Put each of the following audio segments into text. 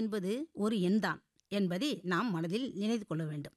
என்பது ஒரு எண்தான் என்பதை நாம் மனதில் நினைத்து கொள்ள வேண்டும்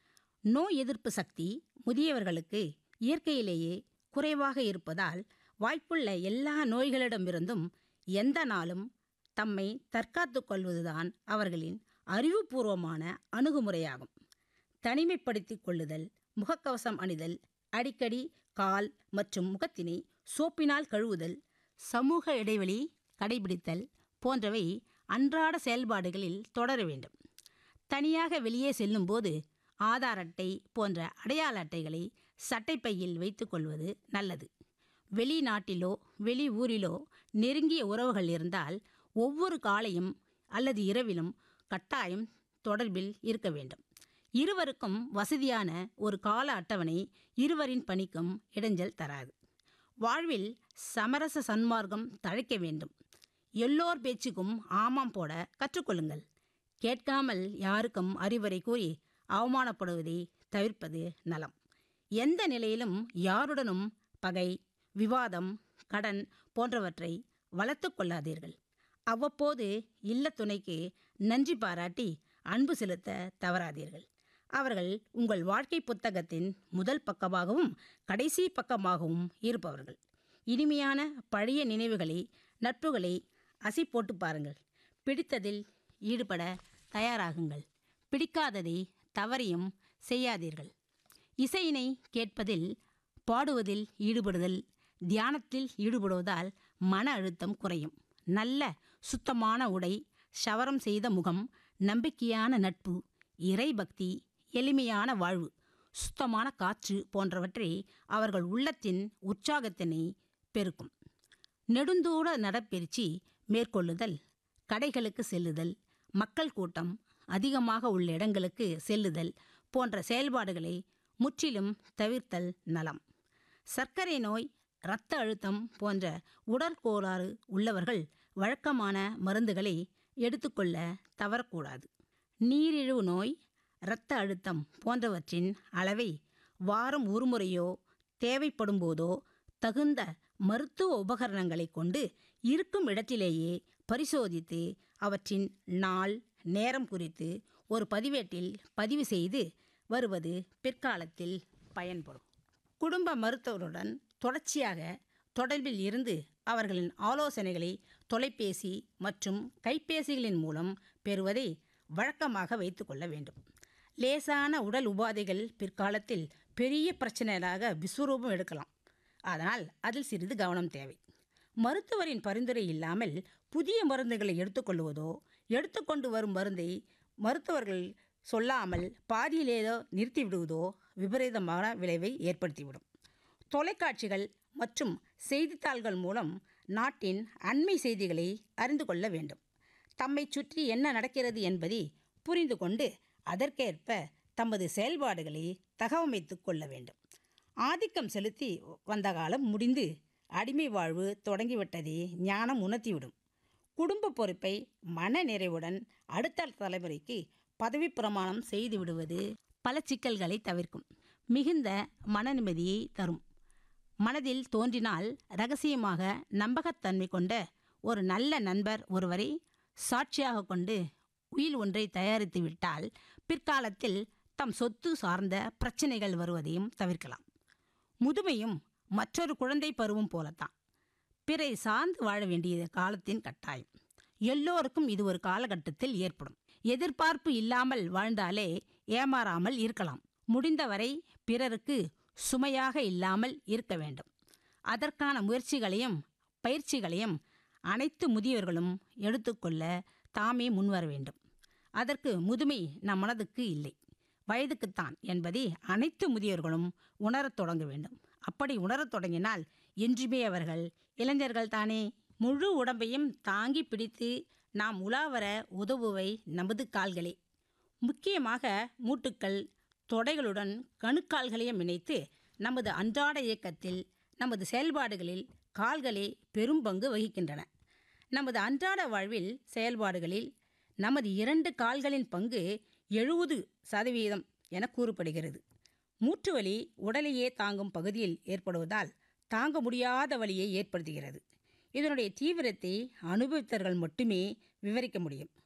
நோய் எதிர்ப்பு சக்தி முதியவர்களுக்கு இயற்கையிலேயே குறைவாக இருப்பதால் வாய்ப்புள்ள எல்லா நோய்களிடமிருந்தும் எந்த நாளும் தம்மை தற்காத்துக் கொள்வதுதான் அவர்களின் அறிவுபூர்வமான அணுகுமுறையாகும் தனிமைப்படுத்திக் கொள்ளுதல் முகக்கவசம் அணிதல் அடிக்கடி கால் மற்றும் முகத்தினை சோப்பினால் கழுவுதல் சமூக இடைவெளி கடைபிடித்தல் போன்றவை அன்றாட செயல்பாடுகளில் தொடர வேண்டும் தனியாக வெளியே செல்லும்போது ஆதார் அட்டை போன்ற அடையாள அட்டைகளை சட்டைப்பையில் வைத்துக்கொள்வது நல்லது வெளிநாட்டிலோ வெளி ஊரிலோ நெருங்கிய உறவுகள் இருந்தால் ஒவ்வொரு காலையும் அல்லது இரவிலும் கட்டாயம் தொடர்பில் இருக்க வேண்டும் இருவருக்கும் வசதியான ஒரு கால அட்டவணை இருவரின் பணிக்கும் இடைஞ்சல் தராது வாழ்வில் சமரச சன்மார்க்கம் தழைக்க வேண்டும் எல்லோர் பேச்சுக்கும் ஆமாம் போட கற்றுக்கொள்ளுங்கள் கேட்காமல் யாருக்கும் அறிவுரை கூறி அவமானப்படுவதை தவிர்ப்பது நலம் எந்த நிலையிலும் யாருடனும் பகை விவாதம் கடன் போன்றவற்றை வளர்த்து கொள்ளாதீர்கள் அவ்வப்போது இல்ல துணைக்கு நன்றி பாராட்டி அன்பு செலுத்த தவறாதீர்கள் அவர்கள் உங்கள் வாழ்க்கை புத்தகத்தின் முதல் பக்கமாகவும் கடைசி பக்கமாகவும் இருப்பவர்கள் இனிமையான பழைய நினைவுகளை நட்புகளை அசி போட்டு பாருங்கள் பிடித்ததில் ஈடுபட தயாராகுங்கள் பிடிக்காததை தவறியும் செய்யாதீர்கள் இசையினை கேட்பதில் பாடுவதில் ஈடுபடுதல் தியானத்தில் ஈடுபடுவதால் மன அழுத்தம் குறையும் நல்ல சுத்தமான உடை சவரம் செய்த முகம் நம்பிக்கையான நட்பு இறைபக்தி எளிமையான வாழ்வு சுத்தமான காற்று போன்றவற்றை அவர்கள் உள்ளத்தின் உற்சாகத்தினை பெருக்கும் நெடுந்தூர நடப்பெருச்சி மேற்கொள்ளுதல் கடைகளுக்கு செல்லுதல் மக்கள் கூட்டம் அதிகமாக உள்ள இடங்களுக்கு செல்லுதல் போன்ற செயல்பாடுகளை முற்றிலும் தவிர்த்தல் நலம் சர்க்கரை நோய் இரத்த அழுத்தம் போன்ற உடற்கோளாறு உள்ளவர்கள் வழக்கமான மருந்துகளை எடுத்துக்கொள்ள தவறக்கூடாது நீரிழிவு நோய் இரத்த அழுத்தம் போன்றவற்றின் அளவை வாரம் ஒருமுறையோ தேவைப்படும் போதோ தகுந்த மருத்துவ உபகரணங்களை கொண்டு இருக்கும் இடத்திலேயே பரிசோதித்து அவற்றின் நாள் நேரம் குறித்து ஒரு பதிவேட்டில் பதிவு செய்து வருவது பிற்காலத்தில் பயன்படும் குடும்ப மருத்துவருடன் தொடர்ச்சியாக தொடர்பில் இருந்து அவர்களின் ஆலோசனைகளை தொலைபேசி மற்றும் கைபேசிகளின் மூலம் பெறுவதை வழக்கமாக வைத்துக்கொள்ள வேண்டும் லேசான உடல் உபாதைகள் பிற்காலத்தில் பெரிய பிரச்சனைகளாக விஸ்வரூபம் எடுக்கலாம் அதனால் அதில் சிறிது கவனம் தேவை மருத்துவரின் பரிந்துரை இல்லாமல் புதிய மருந்துகளை எடுத்துக்கொள்வதோ எடுத்துக்கொண்டு வரும் மருந்தை மருத்துவர்கள் சொல்லாமல் பாதியிலேதோ நிறுத்திவிடுவதோ விபரீதமான விளைவை ஏற்படுத்திவிடும் தொலைக்காட்சிகள் மற்றும் செய்தித்தாள்கள் மூலம் நாட்டின் அண்மை செய்திகளை அறிந்து கொள்ள வேண்டும் தம்மை சுற்றி என்ன நடக்கிறது என்பதை புரிந்து கொண்டு அதற்கேற்ப தமது செயல்பாடுகளை தகவமைத்து கொள்ள வேண்டும் ஆதிக்கம் செலுத்தி வந்த காலம் முடிந்து அடிமை வாழ்வு தொடங்கிவிட்டதை ஞானம் உணர்த்திவிடும் குடும்ப பொறுப்பை மன நிறைவுடன் அடுத்த தலைமுறைக்கு பதவி பிரமாணம் செய்து விடுவது பல சிக்கல்களை தவிர்க்கும் மிகுந்த மன நிம்மதியை தரும் மனதில் தோன்றினால் ரகசியமாக நம்பகத்தன்மை கொண்ட ஒரு நல்ல நண்பர் ஒருவரை சாட்சியாக கொண்டு உயில் ஒன்றை தயாரித்து விட்டால் பிற்காலத்தில் தம் சொத்து சார்ந்த பிரச்சனைகள் வருவதையும் தவிர்க்கலாம் முதுமையும் மற்றொரு குழந்தை பருவம் போலத்தான் பிறை சார்ந்து வாழ வேண்டிய காலத்தின் கட்டாயம் எல்லோருக்கும் இது ஒரு காலகட்டத்தில் ஏற்படும் எதிர்பார்ப்பு இல்லாமல் வாழ்ந்தாலே ஏமாறாமல் இருக்கலாம் முடிந்தவரை பிறருக்கு சுமையாக இல்லாமல் இருக்க வேண்டும் அதற்கான முயற்சிகளையும் பயிற்சிகளையும் அனைத்து முதியவர்களும் எடுத்துக்கொள்ள தாமே முன்வர வேண்டும் அதற்கு முதுமை நம் மனதுக்கு இல்லை வயதுக்குத்தான் என்பதை அனைத்து முதியோர்களும் உணரத் தொடங்க வேண்டும் அப்படி உணரத் தொடங்கினால் என்றுமே அவர்கள் இளைஞர்கள் தானே முழு உடம்பையும் தாங்கி பிடித்து நாம் உலாவர உதவுவை நமது கால்களே முக்கியமாக மூட்டுக்கள் தொடைகளுடன் கணுக்கால்களையும் இணைத்து நமது அன்றாட இயக்கத்தில் நமது செயல்பாடுகளில் கால்களே பெரும் பங்கு வகிக்கின்றன நமது அன்றாட வாழ்வில் செயல்பாடுகளில் நமது இரண்டு கால்களின் பங்கு எழுபது சதவீதம் என கூறப்படுகிறது மூட்டு வலி உடலையே தாங்கும் பகுதியில் ஏற்படுவதால் தாங்க முடியாத வலியை ஏற்படுத்துகிறது இதனுடைய தீவிரத்தை அனுபவித்தவர்கள் மட்டுமே விவரிக்க முடியும்